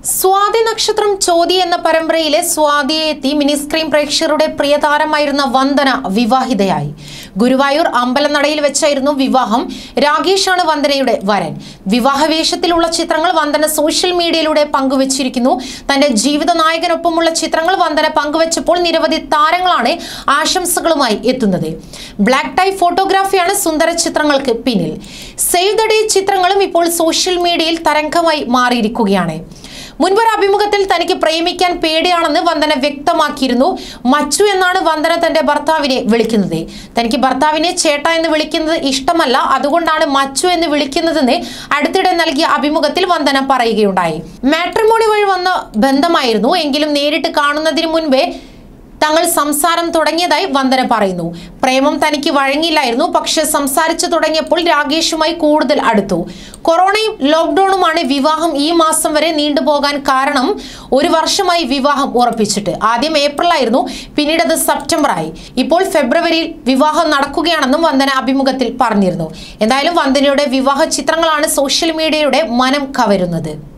സ്വാതി നക്ഷത്രം ചോതി എന്ന പരമ്പരയിലെ സ്വാതിയെ എത്തി മിനി സ്ക്രീൻ പ്രേക്ഷകരുടെ പ്രിയതാരമായിരുന്ന വന്ദന വിവാഹിതയായി ഗുരുവായൂർ അമ്പലനടയിൽ വെച്ചായിരുന്നു വിവാഹം രാകേഷാണ് വന്ദനയുടെ വരൻ വിവാഹവേഷത്തിലുള്ള ചിത്രങ്ങൾ വന്ദന സോഷ്യൽ മീഡിയയിലൂടെ പങ്കുവച്ചിരിക്കുന്നു തന്റെ ജീവിത നായകനൊപ്പമുള്ള ചിത്രങ്ങൾ വന്ദന പങ്കുവച്ചപ്പോൾ നിരവധി താരങ്ങളാണ് ആശംസകളുമായി എത്തുന്നത് ബ്ലാക്ക് ടൈ ഫോട്ടോഗ്രാഫിയാണ് സുന്ദര ചിത്രങ്ങൾക്ക് പിന്നിൽ സേവ് ദ ഡേ ചിത്രങ്ങളും ഇപ്പോൾ സോഷ്യൽ മീഡിയയിൽ തരംഗമായി മാറിയിരിക്കുകയാണ് മുൻപൊരു അഭിമുഖത്തിൽ തനിക്ക് പ്രേമിക്കാൻ പേടിയാണെന്ന് വന്ദന വ്യക്തമാക്കിയിരുന്നു മച്ചു എന്നാണ് വന്ദന തന്റെ ഭർത്താവിനെ വിളിക്കുന്നത് തനിക്ക് ഭർത്താവിനെ ചേട്ട എന്ന് വിളിക്കുന്നത് ഇഷ്ടമല്ല അതുകൊണ്ടാണ് മച്ചു എന്ന് വിളിക്കുന്നതെന്ന് അടുത്തിടെ നൽകിയ അഭിമുഖത്തിൽ വന്ദന പറയുകയുണ്ടായി മാട്രിമോണി വഴി വന്ന ബന്ധമായിരുന്നു എങ്കിലും നേരിട്ട് കാണുന്നതിന് മുൻപേ തങ്ങൾ സംസാരം തുടങ്ങിയതായി വന്ദന പറയുന്നു പ്രേമം തനിക്ക് വഴങ്ങിയില്ലായിരുന്നു പക്ഷെ സംസാരിച്ചു തുടങ്ങിയപ്പോൾ രാകേഷുമായി കൂടുതൽ അടുത്തു കൊറോണയും ലോക്ക്ഡൌണുമാണ് വിവാഹം ഈ മാസം വരെ നീണ്ടുപോകാൻ കാരണം ഒരു വർഷമായി വിവാഹം ഉറപ്പിച്ചിട്ട് ആദ്യം ഏപ്രിൽ ആയിരുന്നു പിന്നീട് അത് സെപ്റ്റംബർ ആയി ഇപ്പോൾ ഫെബ്രുവരിയിൽ വിവാഹം നടക്കുകയാണെന്നും വന്ദന അഭിമുഖത്തിൽ പറഞ്ഞിരുന്നു എന്തായാലും വന്ദനയുടെ വിവാഹ ചിത്രങ്ങളാണ് സോഷ്യൽ മീഡിയയുടെ മനം കവരുന്നത്